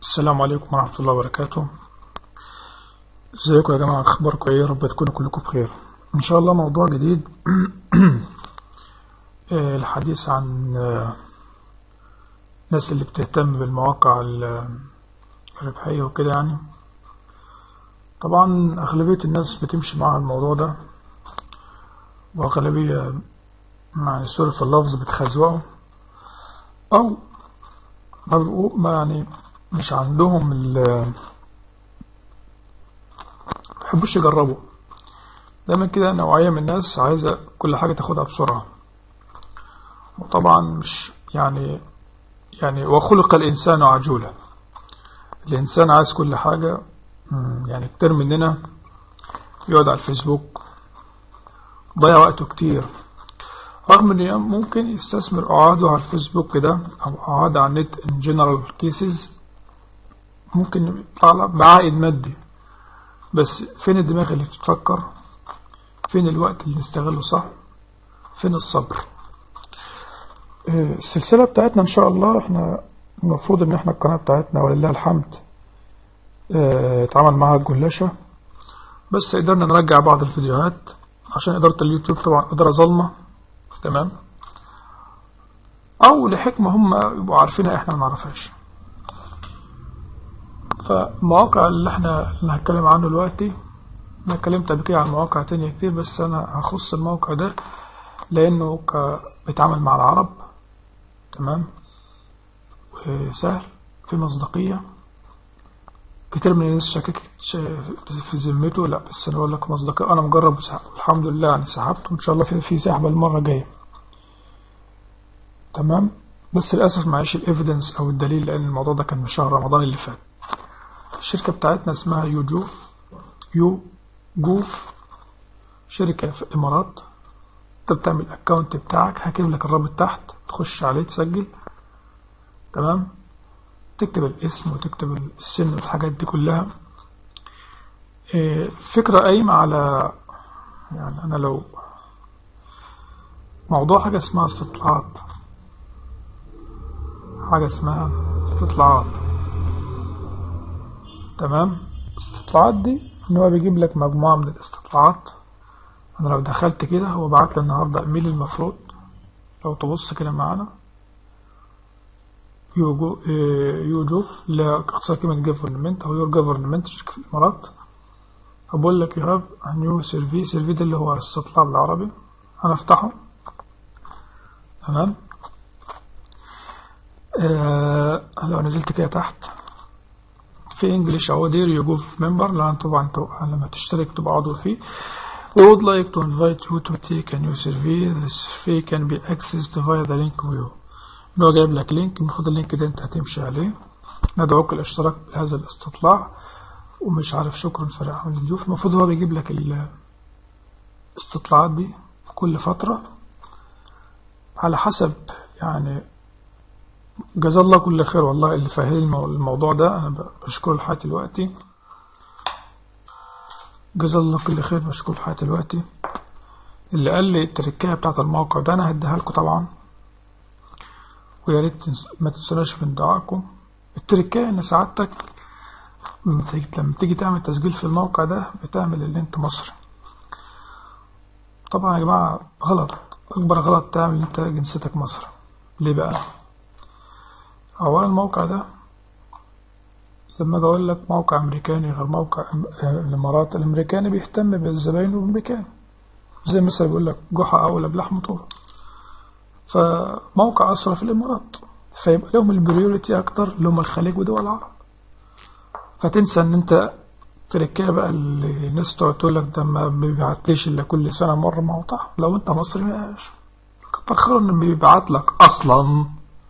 السلام عليكم ورحمة الله وبركاته ازيكم يا جماعة اخباركم ايه رب تكونوا كلكم بخير ان شاء الله موضوع جديد آه، الحديث عن آه، الناس اللي بتهتم بالمواقع ال- الربحية وكده يعني طبعا أغلبية الناس بتمشي مع الموضوع ده وأغلبية يعني سوري في اللفظ بتخزوقه أو ما بيبقوا ما يعني مش عندهم ال بيحبوش يجربوا دايما كده نوعية من الناس عايزة كل حاجة تاخدها بسرعة وطبعا مش يعني يعني وخلق الإنسان عجولا الإنسان عايز كل حاجة مم، يعني كتير مننا يقعد على الفيسبوك ضيع وقته كتير رغم ان ممكن يستثمر قعاده على الفيسبوك كده او قعاده على النت ان جنرال كيسز ممكن يطلع له بعائد مادي بس فين الدماغ اللي بتفكر فين الوقت اللي نستغله صح فين الصبر آه، السلسلة بتاعتنا ان شاء الله احنا المفروض ان احنا القناة بتاعتنا ولله الحمد آه، اتعمل معاها الجلاشة بس قدرنا نرجع بعض الفيديوهات عشان إدارة اليوتيوب طبعا إدارة ظلمة تمام أو لحكمة هم يبقوا عارفينها إحنا ما نعرفهاش فالمواقع اللي إحنا اللي هتكلم عنه دلوقتي أنا اتكلمت قبل كده عن مواقع تانية كتير بس أنا هخص الموقع ده لأنه ك- بيتعامل مع العرب تمام وسهل في مصداقية كتير من الناس شاكك في ذمته لا بس انا بقول لك مصداقية انا مجرب وسح- الحمد لله يعني سحبت وان شاء الله في في سحبة المرة الجاية تمام بس للاسف معيش الايفيدنس او الدليل لان الموضوع ده كان من شهر رمضان اللي فات الشركة بتاعتنا اسمها يوجوف يو جوف شركة في الامارات انت بتعمل الاكونت بتاعك هكتب لك الرابط تحت تخش عليه تسجل تمام تكتب الاسم وتكتب السن والحاجات دي كلها إيه، الفكرة قايمة على يعني أنا لو موضوع حاجة اسمها استطلاعات حاجة اسمها استطلاعات تمام الاستطلاعات دي إن هو بيجيب لك مجموعة من الاستطلاعات أنا لو دخلت كده هو بعت لي النهاردة إيميل المفروض لو تبص كده معانا يوجو يوجوف لاقتصاد كلمة جفرنمنت أو يور جفرنمنت شركة في الإمارات فبقول لك يو هاف نيو سيرفي سيرفي ده اللي هو استطلاع بالعربي أنا أفتحه تمام آه لو نزلت كده تحت في انجلش اهو دير يو جوف ممبر لان طبعا انت لما تشترك تبقى عضو فيه We would like to invite you to take a new survey. The survey can be accessed via the link below. إن هو جايب لك لينك المفروض اللينك ده انت هتمشي عليه ندعوك الاشتراك بهذا الاستطلاع ومش عارف شكرا فريق عمل الضيوف المفروض هو بيجيب لك الاستطلاعات دي كل فترة على حسب يعني جزا الله كل خير والله اللي فاهم المو- الموضوع ده انا ب- بشكره لحد دلوقتي جزا الله كل خير بشكره لحد دلوقتي اللي قال لي التركية بتاعت الموقع ده انا هديها لكم طبعا ويا ريت تنس- ما تنسوناش من دعائكم التركية ان سعادتك لما تيجي لما تيجي تعمل تسجيل في الموقع ده بتعمل اللي انت مصري طبعا يا جماعة غلط اكبر غلط تعمل ان انت جنسيتك مصري ليه بقى اولا الموقع ده لما بقول لك موقع امريكاني غير موقع أم- آه، الامارات الامريكاني بيهتم بالزباين الامريكان زي مثلا بيقول لك جحا اولى بلحم طول فموقع أسرى في الإمارات فيبقى لهم البريوريتي أكتر اللي هم الخليج ودول العرب فتنسى إن أنت تركيا بقى اللي الناس تقعد تقول لك ده ما بيبعتليش إلا كل سنة مرة ما هو صح لو أنت مصري ماشي كتر خير إنه بيبعت لك أصلا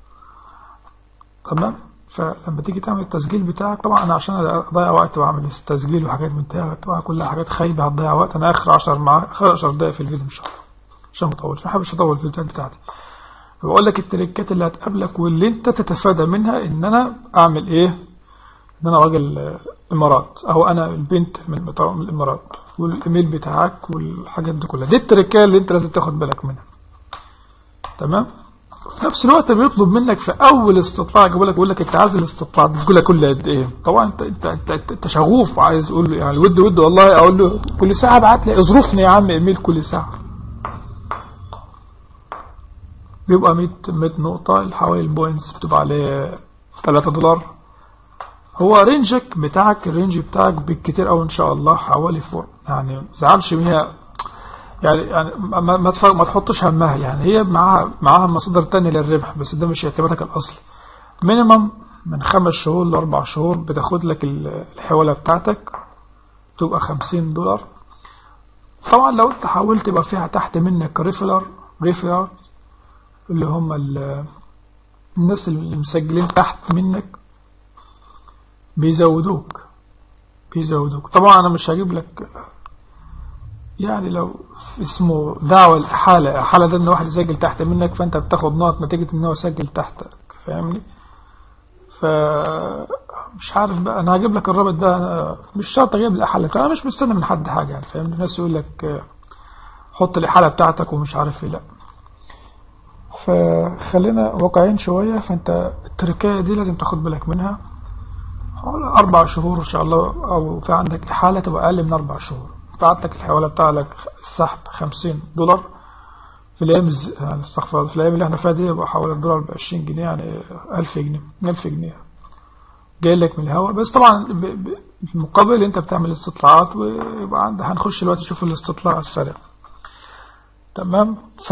تمام فلما تيجي تعمل التسجيل بتاعك طبعا انا عشان اضيع وقت بعمل التسجيل وحاجات من دي طبعا كلها حاجات خايبه هتضيع وقت انا اخر 10 مع اخر 10 دقايق في الفيديو ان شاء الله عشان ما اطولش ما بحبش اطول الفيديوهات بتاعتي بقول لك التريكات اللي هتقابلك واللي انت تتفادى منها ان انا اعمل ايه ان انا راجل آه، امارات او انا البنت من بتاع- من الامارات والايميل بتاعك والحاجات دي كلها دي التريكات اللي انت لازم تاخد بالك منها تمام في نفس الوقت بيطلب منك في اول استطلاع يقول لك يقول لك انت عايز الاستطلاع بتقول لك كل قد ايه طبعا انت انت انت, انت, انت شغوف وعايز تقول له يعني ود ود والله اقول له كل ساعه ابعت لي اظرفني يا عم ايميل كل ساعه بيبقى 100 100 نقطه حوالي البوينتس بتبقى عليه 3 دولار هو رينجك بتاعك الرينج بتاعك بالكتير قوي ان شاء الله حوالي فوق يعني زعلش منها يعني يعني ما ما, ما تحطش همها يعني هي معاها معاها مصادر تانية للربح بس ده مش اعتمادك الاصلي مينيمم من خمس شهور لاربع شهور بتاخد لك الحوالة بتاعتك تبقى خمسين دولار طبعا لو انت حاولت يبقى فيها تحت منك ريفلر ريفلر اللي هم الناس اللي مسجلين تحت منك بيزودوك بيزودوك طبعا انا مش هجيب لك يعني لو اسمه دعوة الإحالة إحالة ده إن واحد يسجل تحت منك فأنت بتاخد نقط نتيجة إن هو سجل تحتك فاهمني؟ ف مش عارف بقى أنا هجيب لك الرابط ده أنا مش شرط أجيب الإحالة أنا مش مستني من حد حاجة يعني فاهمني؟ الناس يقول لك حط الإحالة بتاعتك ومش عارف إيه لأ فخلينا واقعين شوية فأنت التركية دي لازم تاخد بالك منها أربع شهور إن شاء الله أو في عندك إحالة تبقى أقل من أربع شهور بعت لك الحوالة بتاع لك السحب 50 دولار في الايام يعني استغفر في الايام اللي احنا فيها دي يبقى حوالي الدولار ب 20 جنيه يعني 1000 جنيه 1000 جنيه جاي لك من الهواء بس طبعا في المقابل انت بتعمل استطلاعات ويبقى عندك هنخش دلوقتي نشوف الاستطلاع السريع تمام ف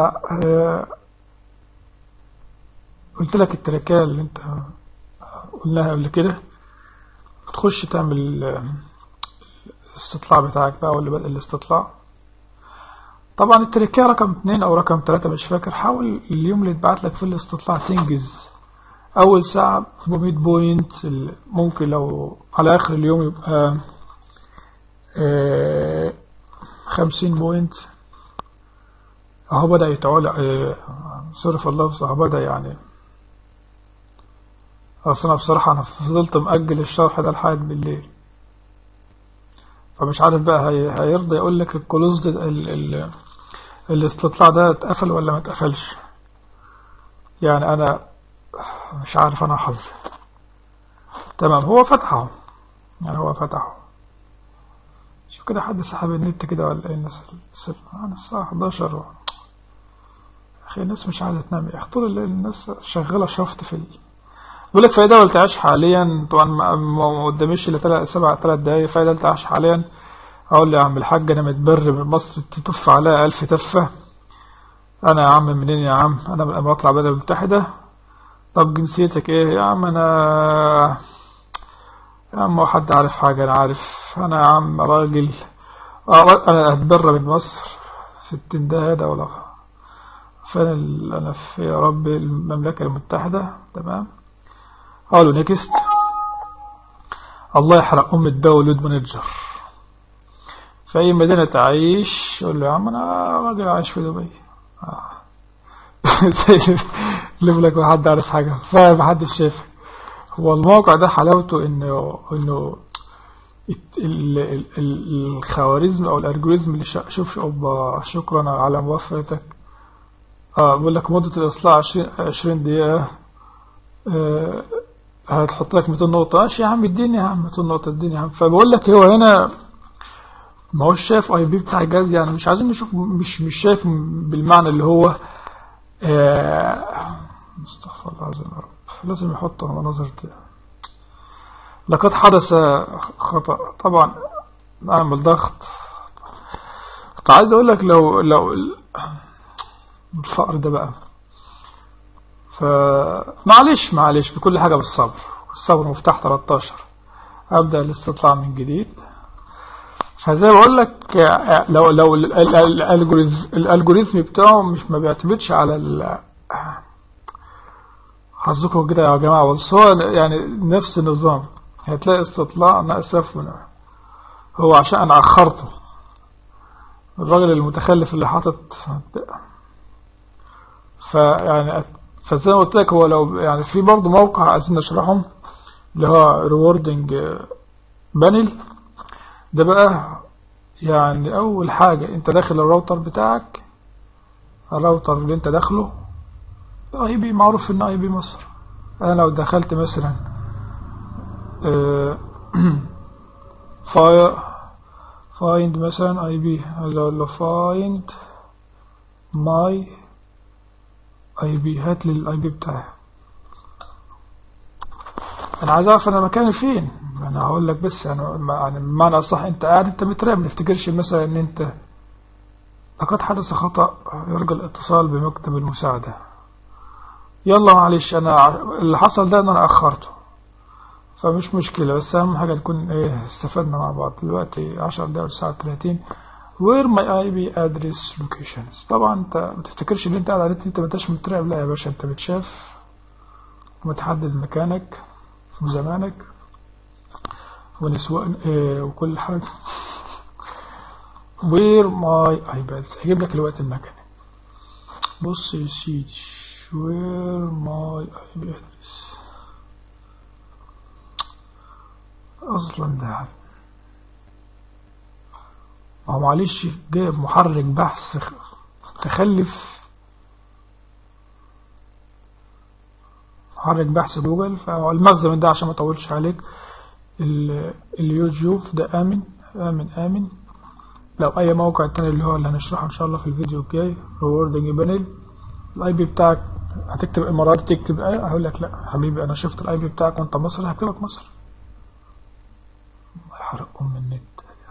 قلت لك التركية اللي انت قلناها قبل كده تخش تعمل الاستطلاع بتاعك بقى واللي بدأ الاستطلاع طبعا التركية رقم اتنين او رقم تلاتة مش فاكر حاول اليوم اللي اتبعت لك في الاستطلاع تنجز اول ساعة 400 بوينت ممكن لو على اخر اليوم يبقى اه خمسين بوينت اهو بدأ يتعول اه صرف اللفظ اهو بدأ يعني اصل انا بصراحة انا فضلت مأجل الشرح ده لحد بالليل فمش عارف بقى هي هيرضى يقول لك الكلوز ال ال الاستطلاع ده اتقفل ولا ما اتقفلش يعني انا مش عارف انا حظي تمام هو فتحه يعني هو فتحه شوف كده حد سحب النت كده ولا ايه الناس انا الساعة 11 و... اخي الناس مش عايزة تنام يا اخي طول الليل الناس شغالة شفط في ال... بيقول لك فايدة ولا تعيش حاليا طبعا ما قداميش الا تلات سبع تلات دقايق فايدة ولا تعيش حاليا اقول لي يا عم الحاج انا متبر من مصر تتف عليا الف تفة انا يا عم منين يا عم انا من الامارات العربية المتحدة طب جنسيتك ايه يا عم انا يا عم هو حد عارف حاجة انا عارف انا يا عم راجل انا اتبر من مصر ستين ده ولا فانا انا في يا رب المملكة المتحدة تمام قالوا نيكست الله يحرق أم الدولد منجر في أي مدينة تعيش يقول له يا عم أنا راجل عايش في دبي آه. اللي لك ما حد عارف حاجة فاهم محدش شايف هو الموقع ده حلاوته إنه إنه الخوارزم أو الألجوريزم اللي شوف شكرا على موافقتك اه بقول لك مدة الإصلاح 20 20 دقيقة آه هتحط لك 200 نقطة ماشي يا عم اديني يا عم 200 نقطة اديني يا عم فبقول لك هو هنا ما هوش شايف اي بي بتاع الجهاز يعني مش عايزين نشوف مش مش شايف بالمعنى اللي هو استغفر الله العظيم يا رب لازم يحط مناظر دي لقد حدث خطأ طبعا اعمل ضغط كنت عايز اقول لك لو لو الفقر ده بقى فمعلش معلش بكل حاجة بالصبر الصبر مفتاح 13 أبدأ الاستطلاع من جديد فزي ما بقول لك لو لو الالجوريزم بتاعه مش ما بيعتمدش على ال حظكم كده يا جماعة بس هو يعني نفس النظام هتلاقي استطلاع أنا أسف هو عشان أنا أخرته الراجل المتخلف اللي حاطط فيعني فزي ما قلت لك هو لو يعني في برضه موقع عايزين نشرحهم اللي هو ريوردنج بانل ده بقى يعني اول حاجة انت داخل الراوتر بتاعك الراوتر اللي انت داخله اي بي معروف ان اي بي مصر انا لو دخلت مثلا فاير فايند مثلا اي بي اقول له فايند ماي اي بي هات لي الاي بي بتاعي انا عايز اعرف انا مكاني فين انا هقول لك بس انا يعني بمعنى اصح انت قاعد انت متراقب ما تفتكرش مثلا ان انت لقد حدث خطأ يرجى الاتصال بمكتب المساعدة يلا معلش انا اللي حصل ده ان انا اخرته فمش مشكلة بس اهم حاجة نكون ايه استفدنا مع بعض دلوقتي عشر دقايق ساعة 30 where my IP address locations طبعا انت ما تفتكرش ان انت قاعد على النت انت ما انتش متراقب لا يا باشا انت متشاف ومتحدد مكانك وزمانك ونسوان اه وكل حاجة where my iPad هجيب لك الوقت المكاني بص يا سيدي where my IP address اصلا ده هو معلش جايب محرك بحث متخلف محرك بحث جوجل فالمغزى من ده عشان ما اطولش عليك اليوتيوب ده امن امن امن لو اي موقع تاني اللي هو اللي هنشرحه ان شاء الله في الفيديو الجاي ريوردنج بانل الاي بي بتاعك هتكتب امارات تكتب ايه هقول لك لا حبيبي انا شفت الاي بي بتاعك وانت مصري هكتبك مصري حرق ام النت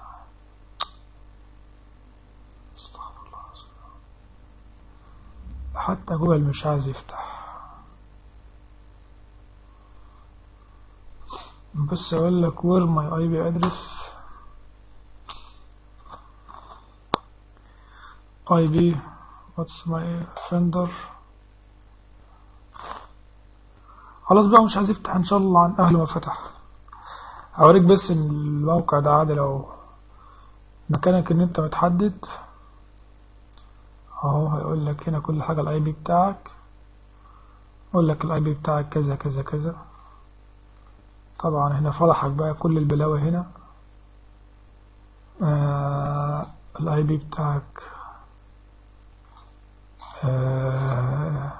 استغفر الله حتى جوجل مش عايز يفتح بس اقول لك where my IP address IP what's my offender خلاص بقى مش عايز يفتح ان شاء الله عن اهله ما فتح هوريك بس ان الموقع ده عادي لو مكانك ان انت متحدد اهو هيقول لك هنا كل حاجة الاي بي بتاعك يقول لك الاي بي بتاعك كذا كذا كذا طبعا هنا فضحك بقى كل البلاوي هنا آه الاي بي بتاعك آه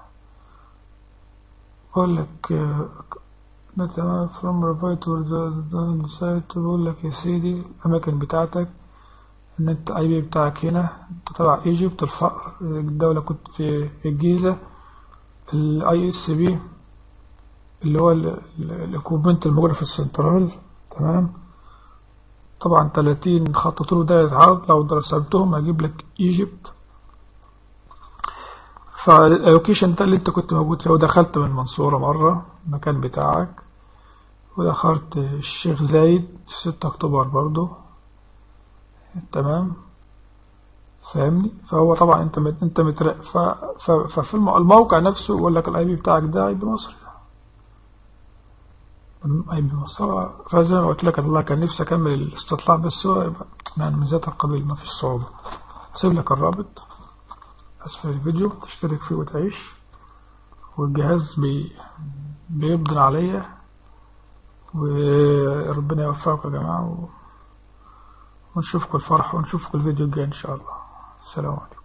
اقول لك ده تمام from provide to the site بقول لك يا سيدي الاماكن بتاعتك ان انت اي بي بتاعك هنا انت تبع ايجيبت الفقر الدولة كنت في الجيزة الاي اس بي اللي هو الاكوبمنت الموجودة في السنترال تمام طبعا 30 خط طول دايرة عرض لو رسمتهم هجيب لك ايجيبت فاللوكيشن ده اللي انت كنت موجود فيه ودخلت من المنصورة مرة المكان بتاعك ودخلت الشيخ زايد ستة اكتوبر برضو تمام فاهمني فهو طبعا انت مت انت متراقب ففي الموقع نفسه يقول لك الاي بي بتاعك ده اي بي مصري اي بي مصري فزي ما قلت لك الله كان نفسي اكمل الاستطلاع بس هو يبقى يعني من ذات القبيل ما فيش صعوبة سيب لك الرابط أسفل الفيديو تشترك فيه وتعيش والجهاز بي بيبدن عليا وربنا يوفقكم يا جماعة ونشوفكم الفرح ونشوفكم الفيديو الجاي إن شاء الله السلام عليكم